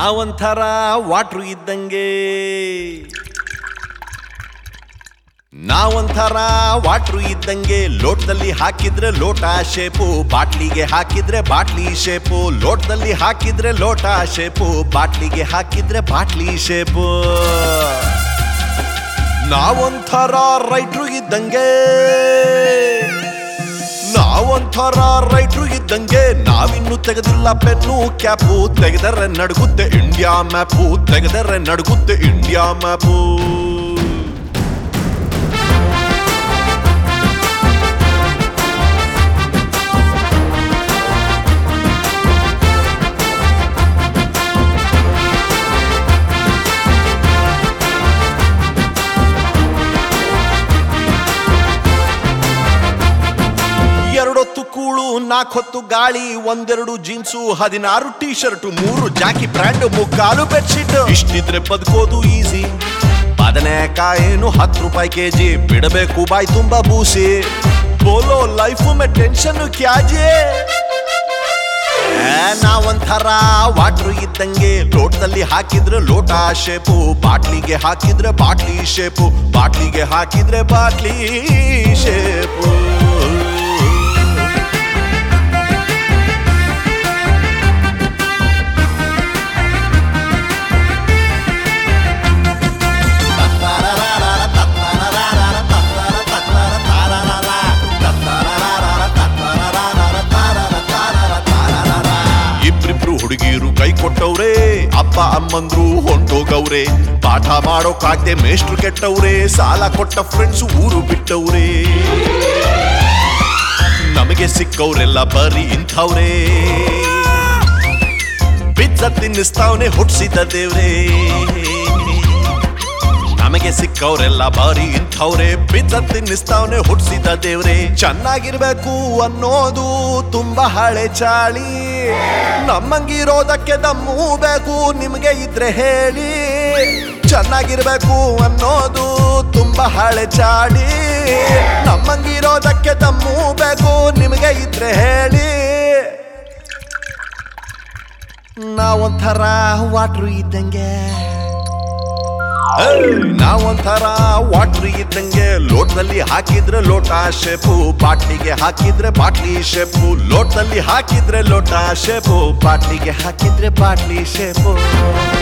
ನಾವೊಂಥರ water ಇದ್ದಂಗೆ ನಾವೊಂಥರ water ಇದ್ದಂಗೆ ಲೋಟದಲ್ಲಿ ಹಾಕಿದ್ರೆ ಲೋಟ ಶೇಪು ಬಾಟ್ಲಿಗೆ ಹಾಕಿದ್ರೆ ಬಾಟ್ಲಿ ಶೇಪು ಲೋಟದಲ್ಲಿ ಹಾಕಿದ್ರೆ ಲೋಟ ಶೇಪು ಬಾಟ್ಲಿಗೆ ಹಾಕಿದ್ರೆ ಬಾಟ್ಲಿ ಶೇಪು ನಾವೊಂಥರ ರೈಟ್ರು ಇದ್ದಂಗೆ ನಾವೊಂಥರ ರೈಟ್ರು ಇದ್ದಂಗೆ ನಾವಿನ್ನು ತೆಗೆದಿಲ್ಲ ಪೆನ್ನು ಕ್ಯಾಪು ತೆಗೆದರೆ ನಡುಗುತ್ತೆ ಇಂಡಿಯಾ ಮ್ಯಾಪು ತೆಗೆದರೆ ನಡುಗುತ್ತೆ ಇಂಡಿಯಾ ಮ್ಯಾಪು ಎರಡೊತ್ತು ಕೂಳು ನಾಲ್ಕೊತ್ತು ಗಾಳಿ ಒಂದೆರಡು ಜೀನ್ಸು ಹದಿನಾರು ಟೀ ಶರ್ಟ್ ಮೂರು ಜಾಕಿ ಬ್ರ್ಯಾಂಡ್ ಮುಕ್ಕಾಲು ಬೆಡ್ಶೀಟ್ ಇಷ್ಟಿದ್ರೆ ಬದುಕೋದು ಈಸಿ ಬದನೆಕಾಯೇನು ಹತ್ತು ರೂಪಾಯಿ ಕೆಜಿ ಬಿಡಬೇಕು ಬಾಯ್ ತುಂಬಾ ಬೂಸಿ ಬೋಲೋ ಲೈಫು ಮೇ ಟೆನ್ಷನ್ ಕ್ಯಾಜೆ ಏ, ನಾವೊಂಥರ ವಾಟ್ರು ಇದ್ದಂಗೆ ಲೋಟದಲ್ಲಿ ಹಾಕಿದ್ರೆ ಲೋಟ ಶೇಪು ಬಾಟ್ಲಿಗೆ ಹಾಕಿದ್ರೆ ಬಾಟ್ಲಿ ಶೇಪು ಬಾಟ್ಲಿಗೆ ಹಾಕಿದ್ರೆ ಬಾಟ್ಲಿ ಶೇಪು ಇಬ್ರಿಬ್ರು ಹುಡುಗಿರು ಕೈ ಕೊಟ್ಟವ್ರೆ ಅಪ್ಪ ಅಮ್ಮಂದ್ರು ಹೊಂಟೋಗವ್ರೆ ಪಾಠ ಮಾಡೋಕಾಗ್ದೆ ಮೇಷ್ಟ್ರು ಕೆಟ್ಟವ್ರೆ ಸಾಲ ಕೊಟ್ಟ ಫ್ರೆಂಡ್ಸ್ ಊರು ಬಿಟ್ಟವ್ರೆ ನಮಗೆ ಸಿಕ್ಕವ್ರೆಲ್ಲ ಬರೀ ಇಂಥವ್ರೆ ಪಿಜ್ಜಾ ತಿನ್ನಿಸ್ತಾವ್ನೆ ಹುಟ್ಸಿದ ದೇವ್ರೇ ನಮಗೆ ಸಿಕ್ಕವ್ರೆಲ್ಲ ಬಾರಿ ಇಂಥವ್ರೆ ಪಿಜ್ಜಾ ತಿನ್ನಿಸ್ತಾವ್ನೆ ಹುಟ್ಸಿದ ದೇವ್ರೆ ಚೆನ್ನಾಗಿರ್ಬೇಕು ಅನ್ನೋದು ತುಂಬಾ ಹಳೆ ಚಾಳಿ ನಮ್ಮಂಗಿರೋದಕ್ಕೆ ದಮ್ಮು ಬೇಕು ನಿಮ್ಗೆ ಇದ್ರೆ ಹೇಳಿ ಚೆನ್ನಾಗಿರ್ಬೇಕು ಅನ್ನೋದು ತುಂಬಾ ಹಳೆ ಚಾಳಿ ನಮ್ಮಂಗಿರೋದಕ್ಕೆ ದಮ್ಮು ಬೇಕು ನಿಮ್ಗೆ ಇದ್ರೆ ಹೇಳಿ ನಾವೊಂಥರ ವಾಟ್ರು ಇದ್ದಂಗೆ ಏಯ್, ನಾವೊಂಥರ ವಾಟ್ರ್ ಇದ್ದಂಗೆ ಲೋಟದಲ್ಲಿ ಹಾಕಿದ್ರೆ ಲೋಟ ಶೇಪು ಬಾಟ್ಲಿಗೆ ಹಾಕಿದ್ರೆ ಬಾಟ್ಲಿ ಶೇಪು ಲೋಟದಲ್ಲಿ ಹಾಕಿದ್ರೆ ಲೋಟ ಶೇಪು ಬಾಟ್ಲಿಗೆ ಹಾಕಿದ್ರೆ ಬಾಟ್ಲಿ ಶೇಪು